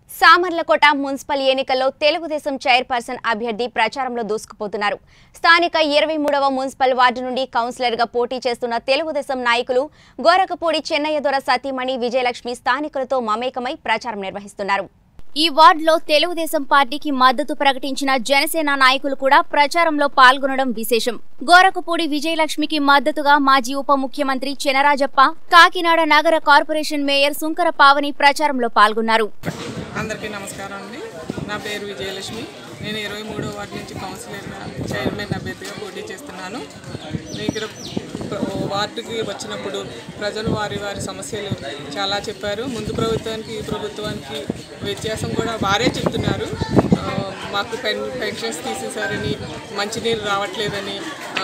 Samarlakota municipal ఎన్నికల్లో Telugu Desam chairperson అభ్యర్థి ప్రచారంలో దూసుకుపోతున్నారు స్థానిక ఇరవై మూడవ మున్సిపల్ వార్డు నుండి కౌన్సిలర్గా పోటీ చేస్తున్న తెలుగుదేశం నాయకులు గోరకపూడి చెన్నయ్య దొర సతీమణి విజయలక్ష్మి స్థానికులతో మమేకమై ప్రచారం నిర్వహిస్తున్నారు ఈ వార్డులో తెలుగుదేశం పార్టీకి మద్దతు ప్రకటించిన జనసేన నాయకులు కూడా ప్రచారంలో పాల్గొనడం విశేషం గోరకపూడి విజయలక్ష్మికి మద్దతుగా మాజీ ఉప ముఖ్యమంత్రి చెనరాజప్ప కాకినాడ నగర కార్పొరేషన్ మేయర్ సుంకర పావని ప్రచారంలో పాల్గొన్నారు అందరికీ నమస్కారం అండి నా పేరు విజయలక్ష్మి నేను ఇరవై మూడో వార్డు నుంచి కౌన్సిలర్గా చైర్మన్ అభ్యర్థిగా పోటీ చేస్తున్నాను ఇక్కడ వార్డుకి వచ్చినప్పుడు ప్రజలు వారి వారి సమస్యలు చాలా చెప్పారు ముందు ప్రభుత్వానికి ఈ ప్రభుత్వానికి వ్యత్యాసం కూడా వారే చెప్తున్నారు ఆ, మాకు పెన్ పెన్షన్స్ తీసేశారని మంచినీరు రావట్లేదని ఆ,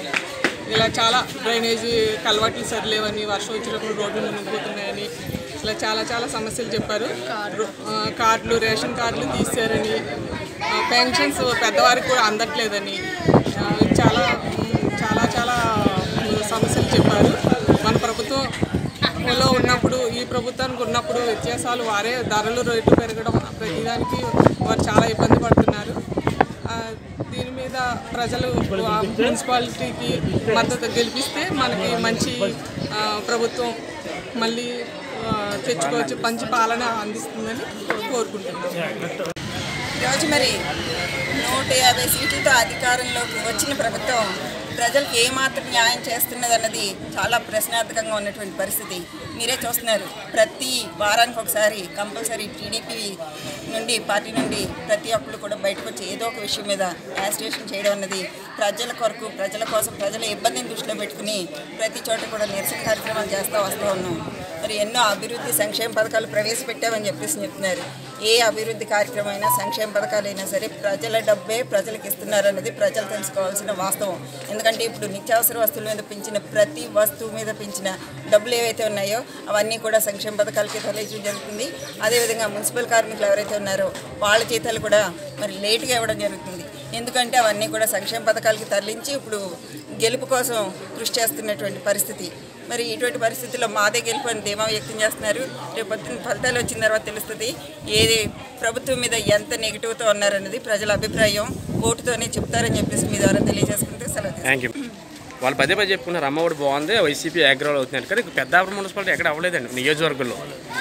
ఇలా చాలా డ్రైనేజీ కలవాట్లు సరిలేవని వర్షం వచ్చినప్పుడు రోడ్లు మునిగిపోతున్నాయని ఇలా చాలా చాలా సమస్యలు చెప్పారు రో- ఆ, కార్డులు రేషన్ కార్డులు తీశారని ఆ, పెన్షన్స్ పెద్దవారికి కూడా అందట్లేదని ఆ, చాలా మ్, చాలా చాలా సమస్యలు చెప్పారు మన ప్రభుత్వంలో ఉన్నప్పుడు ఈ ప్రభుత్వానికి ఉన్నప్పుడు వ్యత్యాసాలు వారే ధరలు రేటు పెరగడం ప్రతిదానికి వారు చాలా ఇబ్బంది పడుతున్నారు ఆ, దీని మీద ప్రజలు ఆ, మున్సిపాలిటీకి మద్దతు గెలిపిస్తే మనకి మంచి ఆ, ప్రభుత్వం మళ్ళీ ఆ, తెచ్చుకోవచ్చు మంచి పాలన అందిస్తుందని కోరుకుంటున్నాను ఈరోజు మరి నూట యాభై సీట్లతో అధికారంలోకి వచ్చిన ప్రభుత్వం ప్రజలకు ఏమాత్రం న్యాయం చేస్తున్నది అన్నది చాలా ప్రశ్నార్థకంగా ఉన్నటువంటి పరిస్థితి మీరే చూస్తున్నారు ప్రతి వారానికి ఒకసారి కంపల్సరీ టీడీపీ నుండి పార్టీ నుండి ప్రతి ఒక్కరు కూడా బయటకు వచ్చి ఏదో ఒక విషయం మీద యాజిటేషన్ చేయడం అన్నది ప్రజల కొరకు ప్రజల కోసం ప్రజల ఇబ్బందిని దృష్టిలో పెట్టుకుని ప్రతి చోట కూడా నిరసన కార్యక్రమాలు చేస్తూ వస్తూ ఉన్నాం మరి ఎన్నో అభివృద్ధి సంక్షేమ పథకాలు ప్రవేశపెట్టామని చెప్పేసి చెప్తున్నారు ఏ అభివృద్ధి కార్యక్రమం అయినా సంక్షేమ పథకాలైనా సరే ప్రజల డబ్బే ప్రజలకు ఇస్తున్నారన్నది ప్రజలు తెలుసుకోవాల్సిన వాస్తవం ఎందుకంటే ఇప్పుడు నిత్యావసర వస్తువుల మీద పెంచిన ప్రతి వస్తువు మీద పెంచిన డబ్బులు ఏవైతే ఉన్నాయో అవన్నీ కూడా సంక్షేమ పథకాలకి తరలించడం జరుగుతుంది అదేవిధంగా మున్సిపల్ కార్మికులు ఎవరైతే ఉన్నారో వాళ్ళ జీతాలు కూడా మరి లేటుగా ఇవ్వడం జరుగుతుంది ఎందుకంటే అవన్నీ కూడా సంక్షేమ పథకాలకి తరలించి ఇప్పుడు గెలుపు కోసం కృషి చేస్తున్నటువంటి పరిస్థితి మరి ఇటువంటి పరిస్థితుల్లో మాదే గెలుపు అని ధీమా వ్యక్తం చేస్తున్నారు రేపు పొద్దున్న ఫలితాలు వచ్చిన తర్వాత తెలుస్తుంది ఏది ప్రభుత్వం మీద ఎంత నెగిటివ్తో ఉన్నారన్నది ప్రజల అభిప్రాయం ఓటుతోనే చెప్తారని చెప్పేసి మీ ద్వారా తెలియజేసుకుంటే సెలవు తీసుకుంటాను. థ్యాంక్ యూ వాళ్ళు పదే పదే చెప్పుకున్నారు అమ్మ కూడా బాగుంది వైసీపీ అగ్రవాల్ అవుతున్నారు కానీ పెద్దాపురం మున్సిపాలిటీ ఎక్కడ అవ్వలేదండి నియోజకవర్గంలో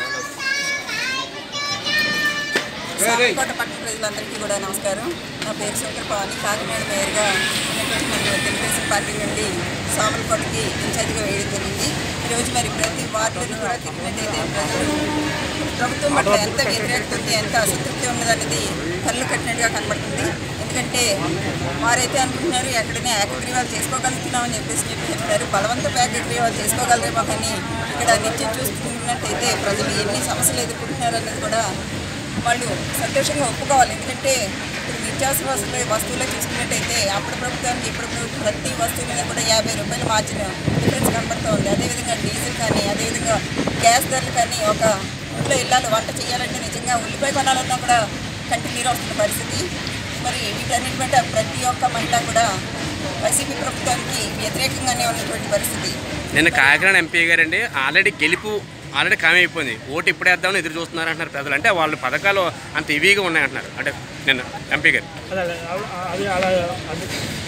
సామర్లకోట పట్టణ ప్రజలందరికీ కూడా నమస్కారం నా పేరు శంకర్ పవాని కాకినాడ మేయర్గా ఉన్నటువంటి మరి తెలుగుదేశం పార్టీ నుండి సామర్లకోటకి ఇన్ఛార్జిగా వేయడం జరిగింది ఈరోజు మరి ప్రతి వార్డులను కూడా తిరిగినట్టయితే ప్రజలు ప్రభుత్వం పట్ల ఎంత వ్యతిరేకత ఉంది ఎంత అసంతృప్తి ఉన్నదన్నది కళ్ళు కట్టినట్టుగా కనబడుతుంది ఎందుకంటే వారైతే అనుకుంటున్నారు ఎక్కడైనా ఏకగ్రీవాలు చేసుకోగలుగుతున్నామని చెప్పేసి చెప్పి చెప్తున్నారు బలవంత ఏకగ్రీవాలు చేసుకోగలరేమో కానీ ఇక్కడ నిత్యం చూసుకున్నట్టయితే ప్రజలు ఎన్ని సమస్యలు ఎదుర్కొంటున్నారు అన్నది కూడా వాళ్ళు సంతోషంగా ఒప్పుకోవాలి ఎందుకంటే ఇప్పుడు నిత్యావసర వస్తువులు వస్తువులు చూసుకున్నట్టయితే అప్పటి ప్రభుత్వానికి ఇప్పుడు ప్రభుత్వం ప్రతి వస్తువు మీద కూడా యాభై రూపాయలు మార్చిన డిఫరెన్స్ కనబడుతూ ఉంది అదేవిధంగా డీజిల్ కానీ అదేవిధంగా గ్యాస్ ధరలు కానీ ఒక ఇంట్లో ఇళ్ళాలు వంట చేయాలంటే నిజంగా ఉల్లిపాయ కొనాలన్నా కూడా కంటి నీరు వస్తున్న పరిస్థితి మరి వీటన్నిటి మీద ప్రతి ఒక్క మహిళ కూడా వైసీపీ ప్రభుత్వానికి వ్యతిరేకంగానే ఉన్నటువంటి పరిస్థితి నిన్న కాకినాడ ఎంపీ గారండి ఆల్రెడీ గెలుపు ఆల్రెడీ ఖామీ అయిపోయింది ఓటు ఇప్పుడు వేద్దామని ఎదురు చూస్తున్నారు అంటున్నారు ప్రజలు అంటే వాళ్ళ పథకాలు అంత ఇవీగా ఉన్నాయంటున్నారు అంటే నిన్న ఎంపీ గారు అదే అదే, అది అలా అది